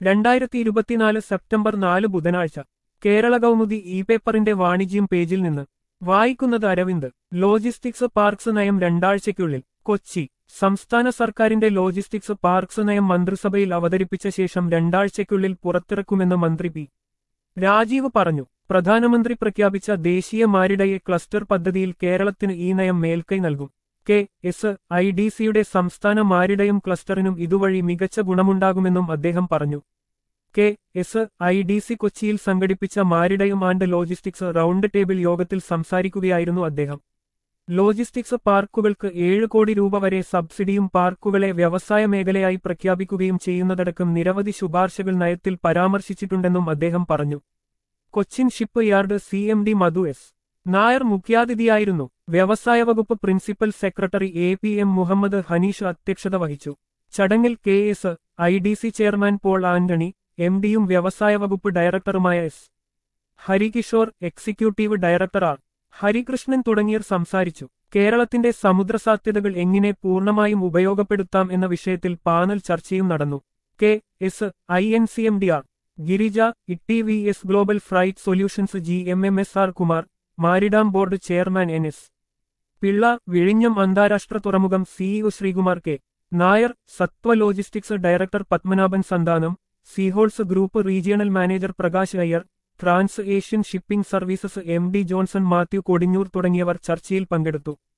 രണ്ടായിരത്തി ഇരുപത്തിനാല് സെപ്റ്റംബർ നാല് ബുധനാഴ്ച കേരള കൗമുദി ഇ പേപ്പറിന്റെ വാണിജ്യം പേജിൽ നിന്ന് വായിക്കുന്നത് അരവിന്ദ് ലോജിസ്റ്റിക്സ് പാർക്സ് നയം രണ്ടാഴ്ചയ്ക്കുള്ളിൽ കൊച്ചി സംസ്ഥാന സർക്കാരിന്റെ ലോജിസ്റ്റിക്സ് പാർക്സ് നയം മന്ത്രിസഭയിൽ അവതരിപ്പിച്ച ശേഷം രണ്ടാഴ്ചയ്ക്കുള്ളിൽ പുറത്തിറക്കുമെന്ന് മന്ത്രി പി രാജീവ് പറഞ്ഞു പ്രധാനമന്ത്രി പ്രഖ്യാപിച്ച ദേശീയ മാരിടയെ ക്ലസ്റ്റർ പദ്ധതിയിൽ കേരളത്തിന് ഈ നയം മേൽക്കൈ നൽകും കെ എസ് ഐ ഡി സിയുടെ സംസ്ഥാന മാരിടയം ക്ലസ്റ്ററിനും ഇതുവഴി മികച്ച ഗുണമുണ്ടാകുമെന്നും അദ്ദേഹം പറഞ്ഞു K S I D C കൊച്ചിയിൽ സംഘടിപ്പിച്ച maritime and logistics round table യോഗത്തിൽ സംസാരിക്കുകയായിരുന്നു അദ്ദേഹം ലോജിസ്റ്റിക്സ് പാർക്കുകൾക്ക് ഏഴ് കോടി രൂപ വരെ സബ്സിഡിയും പാർക്കുകളെ വ്യവസായ മേഖലയായി പ്രഖ്യാപിക്കുകയും ചെയ്യുന്നതടക്കം നിരവധി ശുപാർശകൾ നയത്തിൽ പരാമർശിച്ചിട്ടുണ്ടെന്നും അദ്ദേഹം പറഞ്ഞു Cochin shipyard C M D Madhu S Nair മുഖ്യാതിഥിയായിരുന്നു വ്യവസായ വകുപ്പ് principal secretary A P M Muhammad Hanish അധ്യക്ഷത വഹിച്ചു ചടങ്ങിൽ K S I D C chairman Paul Antony M ഡിയും വ്യവസായ വകുപ്പ് ഡയറക്ടറുമായ S Harikishore executive director R Harikrishnan തുടങ്ങിയവർ സംസാരിച്ചു കേരളത്തിന്റെ സമുദ്ര സാധ്യതകൾ എങ്ങനെ പൂർണ്ണമായും ഉപയോഗപ്പെടുത്താം എന്ന വിഷയത്തിൽ പാനൽ ചർച്ചയും നടന്നു K S I N C M D R Girija Itty V S global freight solutions G M M S R Kumar maritime board chairman N S Pillai വിഴിഞ്ഞം അന്താരാഷ്ട്ര തുറമുഖം CEO Sreekumar K Nair Sathva logistics director Padmanabhan Santhanam Seahorse group regional manager Prakash Iyer trans Asian shipping services M D Johnson Mathew Kodinjoor തുടങ്ങിയവർ ചർച്ചയിൽ പങ്കെടുത്തു